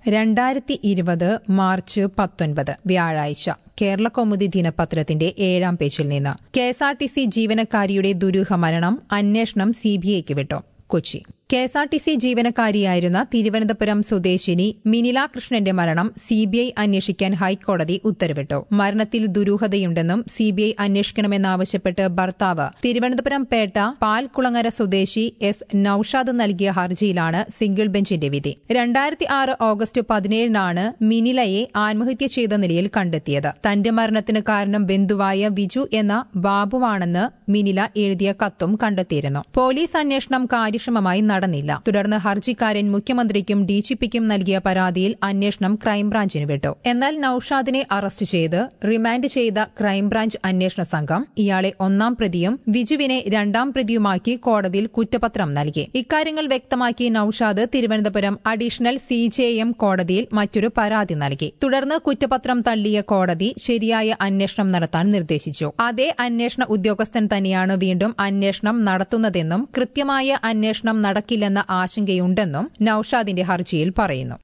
രണ്ടായിരത്തി ഇരുപത് മാർച്ച് പത്തൊൻപത് വ്യാഴാഴ്ച കേരള കൗമുദി ദിനപത്രത്തിന്റെ ഏഴാം പേജിൽ നിന്ന് K S R T C ജീവനക്കാരിയുടെ ദുരൂഹ മരണം അന്വേഷണം സിബിഐക്ക് വിട്ടു Kochi K S R T C ജീവനക്കാരിയായിരുന്ന തിരുവനന്തപുരം സ്വദേശിനി മിനില കൃഷ്ണന്റെ മരണം സിബിഐ അന്വേഷിക്കാൻ ഹൈക്കോടതി ഉത്തരവിട്ടു മരണത്തിൽ ദുരൂഹതയുണ്ടെന്നും സിബിഐ അന്വേഷിക്കണമെന്നാവശ്യപ്പെട്ട് ഭർത്താവ് തിരുവനന്തപുരം പേട്ട പാൽക്കുളങ്ങര സ്വദേശി എസ് നൌഷാദ് നൽകിയ ഹർജിയിലാണ് സിംഗിൾ ബെഞ്ചിന്റെ വിധി രണ്ടായിരത്തി ആറ് ഓഗസ്റ്റ് പതിനേഴിനാണ് മിനിലയെ ആത്മഹത്യ ചെയ്ത നിലയിൽ കണ്ടെത്തിയത് തന്റെ മരണത്തിന് കാരണം ബന്ധുവായ വിജു എന്ന ബാബുവാണെന്ന് മിനില എഴുതിയ കത്തും കണ്ടെത്തിയിരുന്നു പോലീസ് അന്വേഷണം കാര്യക്ഷമമായി നടന്നില്ല തുടർന്ന് ഹർജിക്കാരൻ മുഖ്യമന്ത്രിക്കും ഡിജിപിക്കും നൽകിയ പരാതിയിൽ അന്വേഷണം ക്രൈംബ്രാഞ്ചിന് വിട്ടു എന്നാൽ നൌഷാദിനെ അറസ്റ്റ് ചെയ്ത് റിമാൻഡ് ചെയ്ത ക്രൈംബ്രാഞ്ച് അന്വേഷണ സംഘം ഇയാളെ ഒന്നാം പ്രതിയും വിജുവിനെ രണ്ടാം പ്രതിയുമാക്കി കോടതിയിൽ കുറ്റപത്രം നൽകി ഇക്കാര്യങ്ങൾ വ്യക്തമാക്കി നൌഷാദ് തിരുവനന്തപുരം അഡീഷണൽ സിജെഎം കോടതിയിൽ മറ്റൊരു പരാതി നൽകി തുടർന്ന് കുറ്റപത്രം തള്ളിയ കോടതി ശരിയായ അന്വേഷണം നടത്താൻ നിർദ്ദേശിച്ചു അതേ അന്വേഷണ ഉദ്യോഗസ്ഥൻ തന്നെയാണ് വീണ്ടും അന്വേഷണം നടത്തുന്നതെന്നും കൃത്യമായ അന്വേഷണം നടക്കില്ലെന്ന ആശങ്കയുണ്ടെന്നും നൌഷാദിന്റെ ഹർജിയിൽ പറയുന്നു